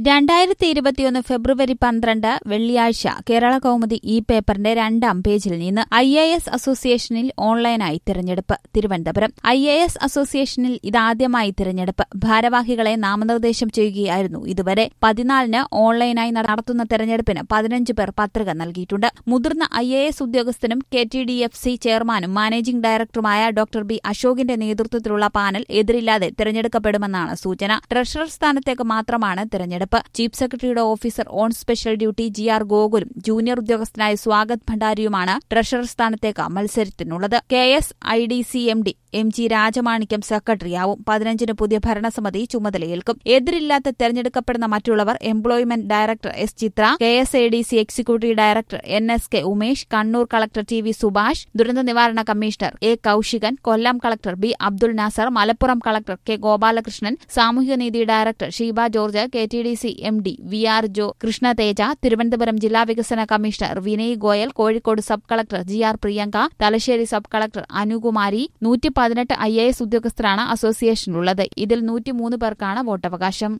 രണ്ടായിരത്തി ഇരുപത്തിയൊന്ന് ഫെബ്രുവരി പന്ത്രണ്ട് വെള്ളിയാഴ്ച കേരള കൗമുദി ഈ പേപ്പറിന്റെ രണ്ടാം പേജിൽ നിന്ന് ഐ എ എസ് അസോസിയേഷനിൽ ഓൺലൈനായി തിരഞ്ഞെടുപ്പ് തിരുവനന്തപുരം ഐ എ എസ് അസോസിയേഷനിൽ ഇതാദ്യമായി തിരഞ്ഞെടുപ്പ് ഭാരവാഹികളെ നാമനിർദ്ദേശം ചെയ്യുകയായിരുന്നു ഇതുവരെ പതിനാലിന് ഓൺലൈനായി നടത്തുന്ന തെരഞ്ഞെടുപ്പിന് പതിനഞ്ച് പേർ പത്രിക നൽകിയിട്ടുണ്ട് മുതിർന്ന ഐ എ എസ് ഉദ്യോഗസ്ഥനും K T D F C ചെയർമാനും മാനേജിംഗ് ഡയറക്ടറുമായ ഡോക്ടർ ബി അശോകിന്റെ നേതൃത്വത്തിലുള്ള പാനൽ എതിരില്ലാതെ തിരഞ്ഞെടുക്കപ്പെടുമെന്നാണ് സൂചന ട്രഷറർ സ്ഥാനത്തേക്ക് മാത്രമാണ് തിരഞ്ഞെടുപ്പ് ചീഫ് സെക്രട്ടറിയുടെ officer on special duty G R ഗോകുലും ജൂനിയർ ഉദ്യോഗസ്ഥനായ സ്വാഗത് ഭണ്ഡാരിയുമാണ് ട്രഷറർ സ്ഥാനത്തേക്ക് മത്സരത്തിനുള്ളത് K S I D C M D M G Rajamanickam സെക്രട്ടറിയാവും പതിനഞ്ചിന് പുതിയ ഭരണസമിതി ചുമതലയേൽക്കും എതിരില്ലാത്ത തെരഞ്ഞെടുക്കപ്പെടുന്ന മറ്റുള്ളവർ employment director S Chitra K S A D C executive director N S K Umesh Kannur collector T V Subhash ദുരന്ത നിവാരണ commissioner A Kaushikan Kollam collector B Abdul Nasser Malappuram collector K Gopalakrishnan സാമൂഹ്യനീതി director Sheeba George K T D C M D V R ജോ കൃഷ്ണതേജ തിരുവനന്തപുരം ജില്ലാ വികസന commissioner Vinay Goyal Kozhikode sub collector G R Priyanka Thalassery sub collector Anukumari നൂറ്റി പതിനെട്ട് I A S ഉദ്യോഗസ്ഥരാണ് അസോസിയേഷനിലുള്ളത് ഇതിൽ നൂറ്റിമൂന്ന് പേർക്കാണ് വോട്ടവകാശം